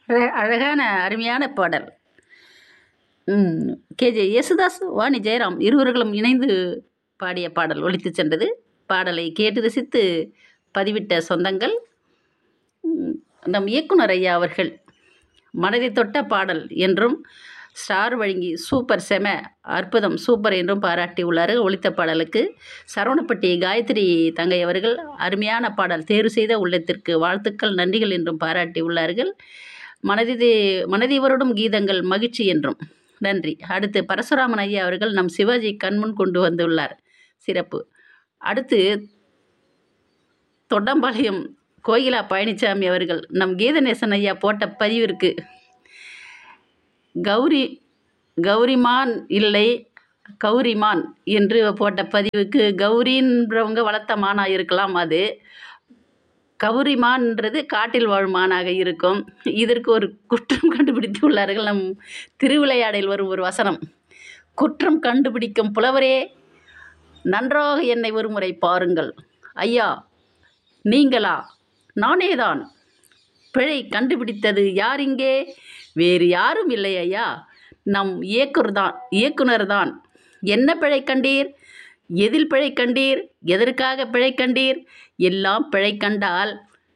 அழ அழகான அருமையான பாடல் கேஜே யேசுதாஸ் வாணி ஜெயராம் இருவர்களும் இணைந்து பாடிய பாடல் ஒலித்து சென்றது பாடலை கேட்டு ரசித்து பதிவிட்ட சொந்தங்கள் ம், நம் இயக்குனர் ஐயா அவர்கள் மனதை தொட்ட பாடல் என்றும் ஸ்டார் வழங்கி சூப்பர் செம அற்புதம் சூப்பர் என்றும் பாராட்டி உள்ளார் ஒலித்த பாடலுக்கு சரவணப்பட்டி காயத்ரி தங்கை அவர்கள் அருமையான பாடல் தேர்வு செய்த உள்ளத்திற்கு வாழ்த்துக்கள் நன்றிகள் என்றும் பாராட்டி உள்ளார்கள் மனதிதே மனதை வருடும் கீதங்கள் மகிழ்ச்சி என்றும் நன்றி அடுத்து பரசுராமன் ஐயா அவர்கள் நம் சிவாஜி கண்முன் கொண்டு வந்துள்ளார் சிறப்பு அடுத்து தொண்டம்பாளையம் கோகிலா பழனிசாமி அவர்கள் நம் கீதநேசன் ஐயா போட்ட பதிவிற்கு கௌரி கௌரிமான் இல்லை கௌரிமான் என்று போட்ட பதிவுக்கு கௌரின்றவங்க வளர்த்த மானாக இருக்கலாம் அது கௌரிமான்ன்றது காட்டில் வாழும் மானாக இருக்கும் இதற்கு ஒரு குற்றம் கண்டுபிடித்து உள்ளார்கள் நம் திருவிளையாடலில் வரும் ஒரு வசனம் குற்றம் கண்டுபிடிக்கும் புலவரே நன்றாக என்னை ஒருமுறை பாருங்கள் ஐயா நீங்களா நானேதான் பிழை கண்டுபிடித்தது யார் இங்கே வேறு யாரும் இல்லை ஐயா நம் இயக்குனர் தான் இயக்குனர் தான் என்ன பிழை கண்டீர் எதில் பிழை கண்டீர் எதற்காக பிழை கண்டீர் எல்லாம் பிழை கண்டால்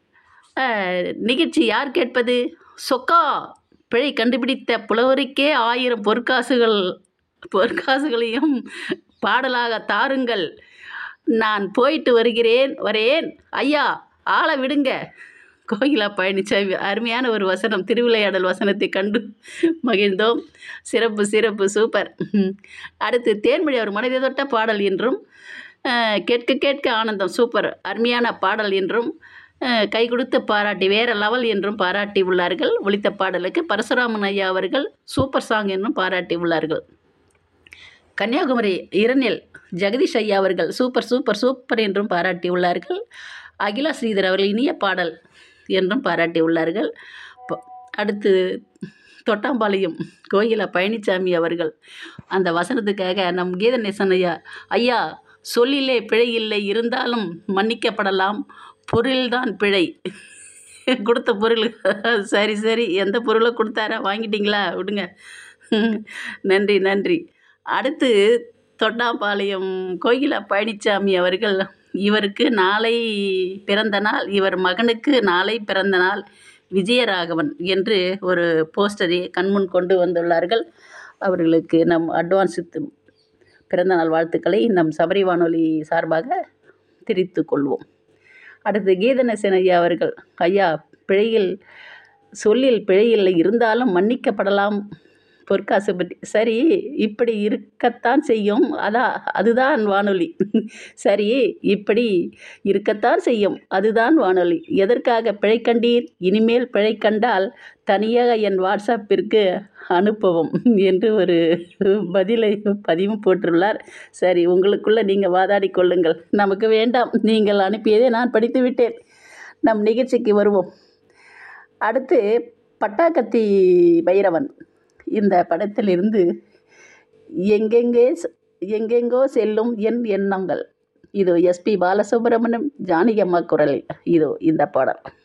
அஹ், நிகழ்ச்சி யார் கேட்பது சொக்கா பிழை கண்டுபிடித்த புலவருக்கே ஆயிரம் பொற்காசுகள் பொற்காசுகளையும் பாடலாக தாருங்கள் நான் போயிட்டு வருகிறேன் வரேன் ஐயா ஆளை விடுங்க கோகிலா பழனிசாமி அருமையான ஒரு வசனம் திருவிளையாடல் வசனத்தை கண்டு மகிழ்ந்தோம் சிறப்பு சிறப்பு சூப்பர் ம். அடுத்து தேன்மொழி அவர் மனதை தொட்ட பாடல் என்றும் அஹ், கேட்க கேட்க ஆனந்தம் சூப்பர் அருமையான பாடல் என்றும் அஹ், கை கொடுத்து பாராட்டி வேற லெவல் என்றும் பாராட்டி உள்ளார்கள் ஒலித்த பாடலுக்கு பரசுராமன் ஐயா அவர்கள் சூப்பர் சாங் என்றும் பாராட்டி உள்ளார்கள் கன்னியாகுமரி இரணில் ஜெகதீஷ் ஐயா அவர்கள் சூப்பர் சூப்பர் சூப்பர் என்றும் பாராட்டி உள்ளார்கள் அகிலா ஸ்ரீதர் அவர்கள் இனிய பாடல் என்றும் பாராட்டி உள்ளார்கள் ப- அடுத்து தொட்டாம்பாளையம் கோயிலா பழனிசாமி அவர்கள் அந்த வசனத்துக்காக நம் கீதநேசன் ஐயா ஐயா சொல்லிலே பிழை இல்லை இருந்தாலும் மன்னிக்கப்படலாம் பொருள்தான் பிழை கொடுத்த பொருள் சரி சரி எந்த பொருளை கொடுத்தாரா வாங்கிட்டீங்களா விடுங்க நன்றி நன்றி அடுத்து தொட்டாம்பாளையம் கோகிலா பழனிசாமி அவர்கள் இவருக்கு நாளை பிறந்த நாள் இவர் மகனுக்கு நாளை பிறந்த நாள் விஜயராகவன் என்று ஒரு போஸ்டரை கண்முன் கொண்டு வந்துள்ளார்கள் அவர்களுக்கு நம் அட்வான்ஸ் பிறந்தநாள் வாழ்த்துக்களை நம் சபரி வானொலி சார்பாக தெரிவித்துக் கொள்வோம் அடுத்து கீதநேசன் ஐயா அவர்கள் ஐயா பிழையில் சொல்லில் பிழையில்லை இருந்தாலும் மன்னிக்கப்படலாம் பொற்காசு பற்றி சரி இப்படி இருக்கத்தான் செய்யும் அதான் அதுதான் வானொலி சரி இப்படி இருக்கத்தான் செய்யும் அதுதான் வானொலி எதற்காக பிழை கண்டீர் இனிமேல் பிழை கண்டால் தனியாக என் வாட்ஸ்அப்பிற்கு அனுப்பவும் என்று ஒரு பதிலை பதிவும் போட்டுள்ளார் சரி உங்களுக்குள்ள நீங்கள் வாதாடி கொள்ளுங்கள் நமக்கு வேண்டாம் நீங்கள் அனுப்பியதை நான் படித்து விட்டேன் நம் நிகழ்ச்சிக்கு வருவோம் அடுத்து பட்டாக்கத்தி பைரவன் இந்த படத்திலிருந்து எங்கெங்கே செ- எங்கெங்கோ செல்லும் என் எண்ணங்கள் இது எஸ்பி பாலசுப்ரமணியம் ஜானகி அம்மா குரலில் இதோ இந்த பாடல்